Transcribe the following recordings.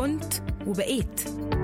كنت وبقيت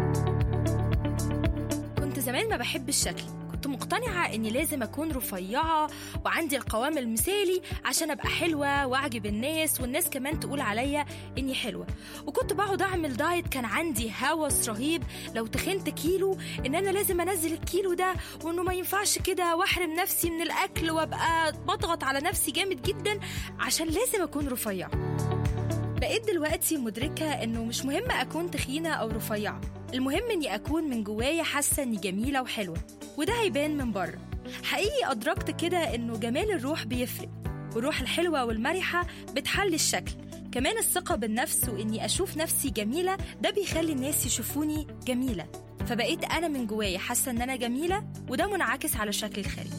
كنت زمان ما بحب الشكل كنت مقتنعة إني لازم أكون رفيعة وعندي القوام المثالي عشان أبقى حلوة وأعجب الناس والناس كمان تقول عليا إني حلوة وكنت بقعد أعمل دايت كان عندي هوس رهيب لو تخنت كيلو إن أنا لازم أنزل الكيلو ده وإنه ما ينفعش كده وأحرم نفسي من الأكل وأبقى بضغط على نفسي جامد جدا عشان لازم أكون رفيعة بقيت دلوقتي مدركة إنه مش مهم أكون تخينة أو رفيعة المهم إني أكون من جوايا حاسة إني جميلة وحلوة وده هيبان من بره حقيقي أدركت كده إنه جمال الروح بيفرق والروح الحلوة والمرحة بتحلي الشكل كمان الثقة بالنفس وإني أشوف نفسي جميلة ده بيخلي الناس يشوفوني جميلة فبقيت أنا من جوايا حاسة إن أنا جميلة وده منعكس على الشكل الخارجي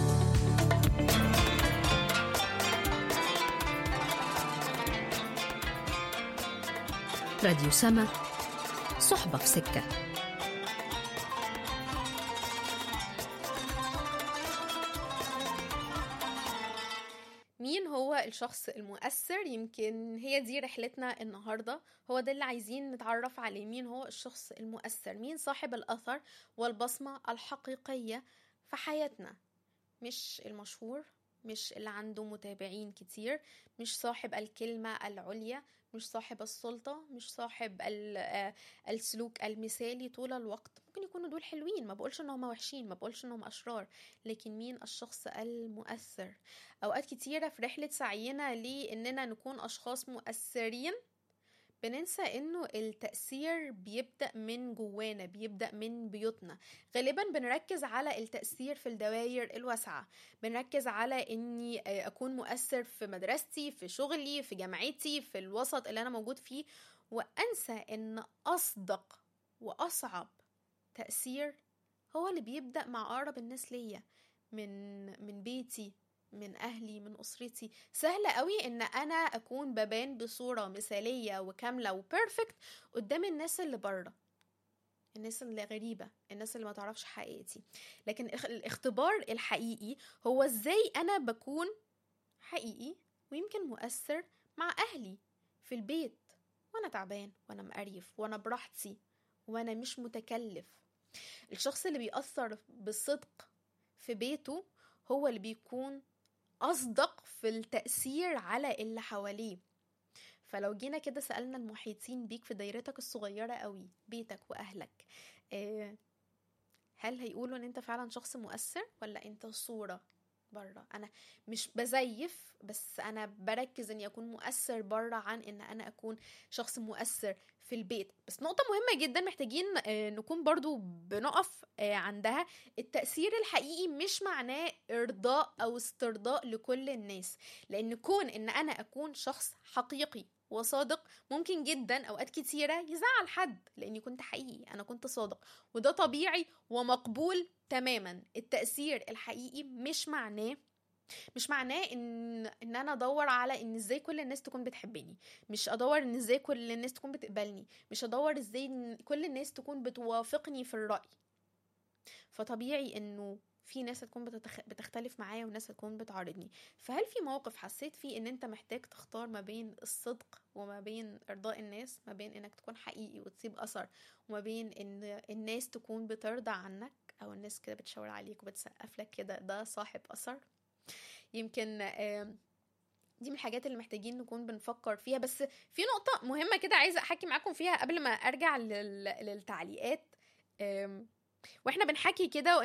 راديو سما صحبة في سكة مين هو الشخص المؤثر يمكن هي دي رحلتنا النهارده هو ده اللي عايزين نتعرف عليه مين هو الشخص المؤثر مين صاحب الاثر والبصمه الحقيقيه في حياتنا مش المشهور مش اللي عنده متابعين كتير مش صاحب الكلمة العليا مش صاحب السلطة مش صاحب السلوك المثالي طول الوقت ممكن يكونوا دول حلوين ما بقولش انهم وحشين ما بقولش انهم اشرار لكن مين الشخص المؤثر اوقات كتيرة في رحلة سعينا لاننا نكون اشخاص مؤثرين بننسى انه التأثير بيبدأ من جوانا بيبدأ من بيوتنا غالبا بنركز على التأثير في الدوائر الواسعة بنركز على اني اكون مؤثر في مدرستي في شغلي في جامعتي في الوسط اللي انا موجود فيه وانسى ان اصدق واصعب تأثير هو اللي بيبدأ مع اقرب الناس ليا من من بيتي من اهلي من اسرتي سهل قوي ان انا اكون ببان بصوره مثاليه وكامله وبيرفكت قدام الناس اللي بره الناس اللي غريبة الناس اللي ما تعرفش حقيقتي لكن الاختبار الحقيقي هو ازاي انا بكون حقيقي ويمكن مؤثر مع اهلي في البيت وانا تعبان وانا مقريف وانا براحتي وانا مش متكلف الشخص اللي بيأثر بالصدق في بيته هو اللي بيكون أصدق في التأثير على اللي حواليه فلو جينا كده سألنا المحيطين بيك في دايرتك الصغيرة قوي بيتك وأهلك هل هيقولوا ان انت فعلا شخص مؤثر ولا انت صورة بره انا مش بزيف بس انا بركز اني اكون مؤثر بره عن ان انا اكون شخص مؤثر في البيت بس نقطة مهمة جدا محتاجين نكون برضو بنقف عندها التأثير الحقيقي مش معناه ارضاء او استرضاء لكل الناس لان كون ان انا اكون شخص حقيقي وصادق ممكن جدا اوقات كتيرة يزعل حد لاني كنت حقيقي انا كنت صادق وده طبيعي ومقبول تماما التأثير الحقيقي مش معناه مش معناه ان ان انا ادور على ان ازاي كل الناس تكون بتحبني مش ادور ان ازاي كل الناس تكون بتقبلني مش ادور ازاي ان كل الناس تكون بتوافقني في الرأي فطبيعي انه في ناس هتكون بتتخ... بتختلف معايا وناس هتكون بتعارضني فهل في موقف حسيت فيه ان انت محتاج تختار ما بين الصدق وما بين ارضاء الناس ما بين انك تكون حقيقي وتسيب اثر وما بين ان الناس تكون بترضى عنك او الناس كده بتشاور عليك وبتسقف لك كده ده صاحب اثر يمكن دي من الحاجات اللي محتاجين نكون بنفكر فيها بس في نقطة مهمة كده عايزة أحكي معاكم فيها قبل ما أرجع للتعليقات واحنا بنحكي كده